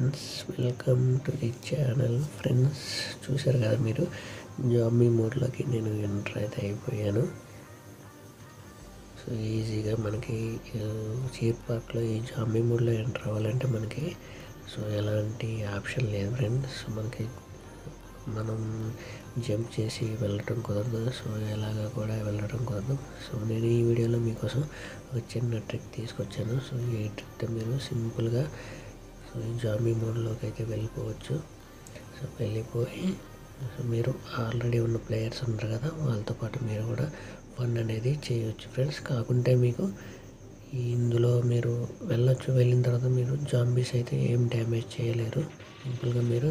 friends welcome to the channel friends చూశారు కదా మీరు జాంబీ మోడ్లోకి నేను ఎంటర్ అయితే అయిపోయాను సో ఈజీగా మనకి చీర్ పార్క్లో ఈ జాంబీ మోడ్లో ఎంటర్ అవ్వాలంటే మనకి సో ఎలాంటి ఆప్షన్ లేదు ఫ్రెండ్స్ మనకి మనం జంప్ చేసి వెళ్ళటం కుదరదు సో ఎలాగా కూడా వెళ్ళడం కుదరదు సో నేను ఈ వీడియోలో మీకోసం ఒక చిన్న ట్రిక్ తీసుకొచ్చాను సో ఈ ట్రిక్తో మీరు సింపుల్గా సో ఈ జాంబీ మోడ్లోకి అయితే వెళ్ళిపోవచ్చు సో వెళ్ళిపోయి సో మీరు ఆల్రెడీ ఉన్న ప్లేయర్స్ ఉన్నారు కదా వాళ్ళతో పాటు మీరు కూడా ఫన్ అనేది చేయవచ్చు ఫ్రెండ్స్ కాకుంటే మీకు ఈ ఇందులో మీరు వెళ్ళొచ్చు వెళ్ళిన తర్వాత మీరు జాంబీస్ అయితే ఏం డ్యామేజ్ చేయలేరు సింపుల్గా మీరు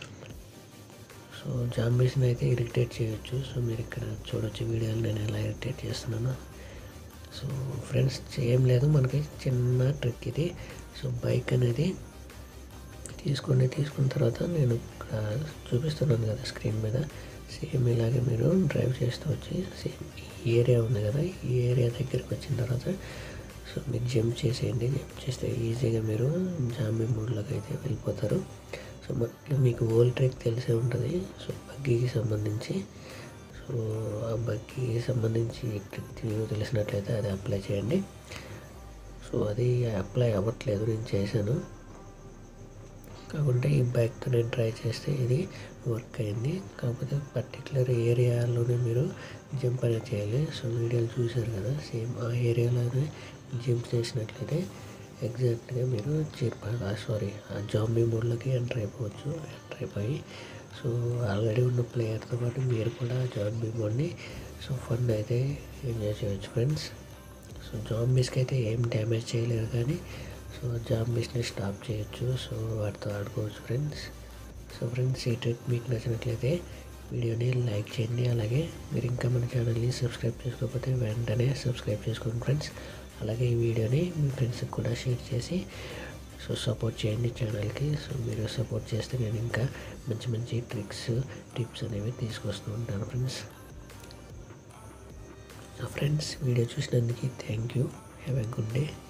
సో జాంబీస్ని అయితే ఇరిటేట్ చేయొచ్చు సో మీరు ఇక్కడ చూడొచ్చు వీడియోలు నేను ఎలా ఇరిటేట్ చేస్తున్నాను సో ఫ్రెండ్స్ ఏం లేదు మనకి చిన్న ట్రిక్ ఇది సో బైక్ అనేది తీసుకోండి తీసుకున్న తర్వాత నేను ఇక్కడ చూపిస్తున్నాను కదా స్క్రీన్ మీద సేమ్ ఇలాగే మీరు డ్రైవ్ చేస్తూ వచ్చి సేమ్ ఈ ఏరియా ఉంది కదా ఈ ఏరియా దగ్గరికి వచ్చిన తర్వాత సో మీరు జంప్ చేసేయండి జంప్ చేస్తే ఈజీగా మీరు జాంబీ మోడ్లోకి అయితే వెళ్ళిపోతారు సో మనకి మీకు ఓల్ ట్రెక్ తెలిసే ఉంటుంది సో బగ్గీకి సంబంధించి సో ఆ బగ్గీకి సంబంధించి ట్రిక్ తెలిసినట్లయితే అది అప్లై చేయండి సో అది అప్లై అవ్వట్లేదు నేను చేశాను కాకుంటే ఈ బైక్తో నేను ట్రై చేస్తే ఇది వర్క్ అయింది కాకపోతే పర్టికులర్ ఏరియాలోనే మీరు జంప్ అనేది చేయాలి సో వీడియోలు చూశారు కదా సేమ్ ఆ ఏరియాలోనే జంప్ చేసినట్లయితే ఎగ్జాక్ట్గా మీరు చేరిపోయి సారీ ఆ జాంబీ మోడ్లోకి ఎంటర్ అయిపోవచ్చు ఎంటర్ అయిపోయి సో ఆల్రెడీ ఉన్న ప్లేయర్తో పాటు మీరు కూడా జాంబీ మోడ్ని సో ఫన్ అయితే ఎంజాయ్ చేయొచ్చు ఫ్రెండ్స్ సో జాంబీస్కి అయితే ఏం డ్యామేజ్ చేయలేరు కానీ సో జాంబీస్ని స్టాప్ చేయొచ్చు సో వాటితో ఆడుకోవచ్చు ఫ్రెండ్స్ సో ఫ్రెండ్స్ ఈ ట్రిక్ మీకు నచ్చినట్లయితే వీడియోని లైక్ చేయండి అలాగే మీరు ఇంకా మన ఛానల్ని సబ్స్క్రైబ్ చేసుకోకపోతే వెంటనే సబ్స్క్రైబ్ చేసుకోండి ఫ్రెండ్స్ అలాగే ఈ వీడియోని మీ ఫ్రెండ్స్కి కూడా షేర్ చేసి సో సపోర్ట్ చేయండి ఛానల్కి సో మీరు సపోర్ట్ చేస్తే నేను ఇంకా మంచి మంచి ట్రిక్స్ టిప్స్ అనేవి తీసుకొస్తూ ఉంటాను ఫ్రెండ్స్ సో ఫ్రెండ్స్ వీడియో చూసినందుకు thank you have a good day